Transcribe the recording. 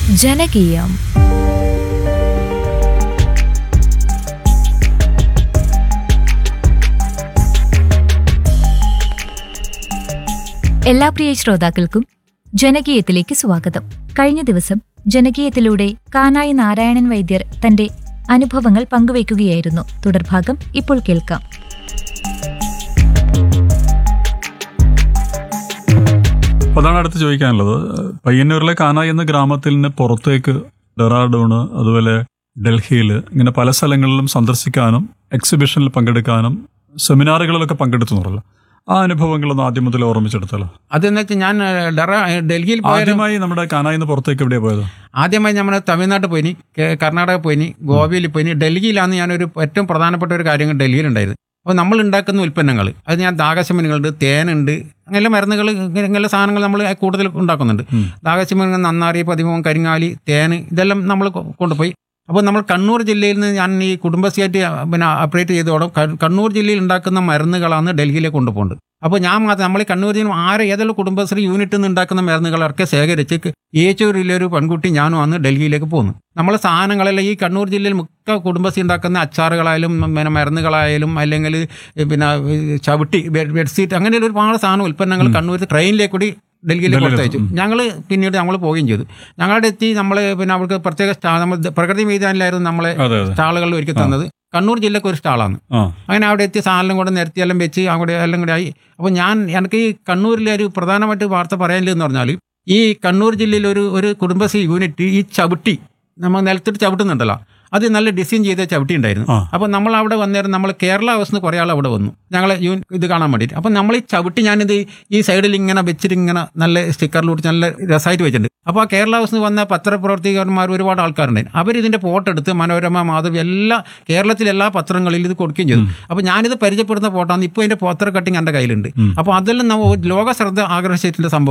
ജനകീയം എല്ലാ പ്രിയ ശ്രോതാക്കൾക്കും ജനകീയത്തിലേക്ക് സ്വാഗതം കഴിഞ്ഞ ദിവസം ജനകീയത്തിലൂടെ കാനായി നാരായണൻ വൈദ്യർ തന്റെ അനുഭവങ്ങൾ പങ്കുവയ്ക്കുകയായിരുന്നു തുടർഭാഗം ഇപ്പോൾ കേൾക്കാം അപ്പോൾ അതാണ് അടുത്ത് ചോദിക്കാനുള്ളത് പയ്യന്നൂരിലെ കാനായി എന്ന ഗ്രാമത്തിൽ നിന്ന് പുറത്തേക്ക് ഡെറാഡൂണ് അതുപോലെ ഡൽഹിയിൽ ഇങ്ങനെ പല സ്ഥലങ്ങളിലും സന്ദർശിക്കാനും എക്സിബിഷനിൽ പങ്കെടുക്കാനും സെമിനാറുകളിലൊക്കെ പങ്കെടുത്തു എന്നുള്ളൂ ആ അനുഭവങ്ങളൊന്ന് ആദ്യം മുതൽ ഓർമ്മിച്ചെടുത്തല്ലോ അതെന്ന് വെച്ചാൽ ഞാൻ ഏഹ്, ഡെറ ഏഹ്, ഡൽഹിയിൽ പോയ ആദ്യമായി നമ്മുടെ കാനായി നിന്ന് പുറത്തേക്ക് എവിടെയാ പോയത് ആദ്യമായി നമ്മൾ തമിഴ്നാട്ടിൽ പോയിനി കേ- കർണാടക പോയിനി ഗോവയിൽ പോയിനി ഡൽഹിയിലാണ് ഞാനൊരു ഏറ്റവും പ്രധാനപ്പെട്ട ഒരു കാര്യം ഡൽഹിയിലുണ്ടായത് അപ്പോൾ നമ്മൾ ഉണ്ടാക്കുന്ന ഉൽപ്പന്നങ്ങൾ അത് ഞാൻ ദാഹശമനികളുണ്ട് തേനുണ്ട് അങ്ങനെ മരുന്നുകൾ ഇങ്ങനെ സാധനങ്ങൾ നമ്മൾ കൂടുതൽ ഉണ്ടാക്കുന്നുണ്ട് ഉം. ദാഹശമനികൾ നന്നാറി പതിമൂന്ന് കരിങ്ങാലി തേന് ഇതെല്ലാം നമ്മൾ കൊ- കൊണ്ടുപോയി അപ്പോൾ നമ്മൾ കണ്ണൂർ ജില്ലയിൽ നിന്ന് ഞാൻ ഈ കുടുംബശ്രീയായിട്ട് പിന്നെ അപ്ഡേറ്റ് ചെയ്തോടെ ക- കണ്ണൂർ ജില്ലയിൽ ഉണ്ടാക്കുന്ന മരുന്നുകളാണ് ഡൽഹിയിലേക്ക് കൊണ്ടുപോകുന്നത് അപ്പോൾ ഞാൻ മാത്രം നമ്മൾ ഈ കണ്ണൂർ ജില്ല ആരെ ഏതെല്ലാം കുടുംബശ്രീ യൂണിറ്റിൽ നിന്ന് ഉണ്ടാക്കുന്ന മരുന്നുകളൊക്കെ ശേഖരിച്ച് ഏച്ചൂരിലെ ഒരു പെൺകുട്ടി ഞാനും അന്ന് ഡൽഹിയിലേക്ക് പോന്നു നമ്മളെ സാധനങ്ങളെല്ലാം ഈ കണ്ണൂർ ജില്ലയിൽ മിക്ക കുടുംബശ്രീ ഉണ്ടാക്കുന്ന അച്ചാറുകളായാലും പിന്നെ മരുന്നുകളായാലും അല്ലെങ്കിൽ പിന്നെ ചവിട്ടി ബെഡ് ബെഡ്ഷീറ്റ് അങ്ങനെ ഒരുപാട് സാധനം ഉൽപ്പന്നങ്ങൾ കണ്ണൂർ ട്രെയിനിലേക്ക് കൂടി ഡൽഹിയിലേക്ക് ഡൽഹിയിൽ കൊടുത്തയച്ചു ഞങ്ങൾ പിന്നീട് നമ്മൾ പോവുകയും ചെയ്തു ഞങ്ങളുടെ എത്തി നമ്മൾ പിന്നെ അവർക്ക് പ്രത്യേക സ്റ്റാ നമ്മൾ പ്രകൃതി മൈതാനിലായിരുന്നു നമ്മളെ അതെ അതെ സ്റ്റാളുകൾ ഒരുക്കി തന്നത് കണ്ണൂർ ജില്ലക്ക് ഒരു സ്റ്റാളാണ് ആ അങ്ങനെ അവിടെ എത്തി സാധനം കൊണ്ട് നിരത്തി എല്ലാം വെച്ച് അവിടെ എല്ലാം കൂടി ആയി അപ്പോൾ ഞാൻ എനിക്ക് ഈ കണ്ണൂരിലെ ഒരു പ്രധാനമായിട്ട് വാർത്ത പറയാനില്ലെന്ന് പറഞ്ഞാൽ ഈ കണ്ണൂർ ജില്ലയിൽ ഒരു ഒരു കുടുംബശ്രീ യൂണിറ്റ് ഈ ചവിട്ടി നമ്മൾ നിലത്തിട്ട് ചവിട്ടുന്നുണ്ടല്ലോ അത് നല്ല ഡിസൈൻ ചെയ്ത ചവിട്ടി ഉണ്ടായിരുന്നു ആ. അപ്പോൾ നമ്മൾ അവിടെ വന്നേരം നമ്മൾ കേരള ഹൗസ് നിന്ന് കുറേ ആൾ അവിടെ വന്നു ഞങ്ങളെ യൂ ഇത് കാണാൻ വേണ്ടിയിട്ട് അപ്പോൾ നമ്മൾ ഈ ചവിട്ടി ഞാനിത് ഈ സൈഡിൽ ഇങ്ങനെ വെച്ചിട്ട് ഇങ്ങനെ നല്ല സ്റ്റിക്കറിലൂടെ നല്ല രസമായിട്ട് വെച്ചിട്ടുണ്ട് അപ്പോൾ ആ കേരള ഹൗസ് നിന്ന് വന്ന പത്രപ്രവർത്തകന്മാർ ഒരുപാട് ആൾക്കാരുണ്ടായിരുന്നു അവർ ഇതിൻ്റെ ഫോട്ടോ എടുത്ത് മനോരമ മാധവി എല്ലാ കേരളത്തിലെ എല്ലാ പത്രങ്ങളിലും ഇത് കൊടുക്കുകയും ചെയ്തു അപ്പോൾ ഞാനിത് പരിചയപ്പെടുന്ന ഫോട്ടോ ആണ് ഇപ്പോൾ ഇതിൻ്റെ പോസ്റ്റർ കട്ടിങ് എൻ്റെ കയ്യിലുണ്ട് അപ്പോൾ അതെല്ലാം നമ്മ ലോക ശ്രദ്ധ ആകർഷിച്ചിട്ടുള്ള സംഭവം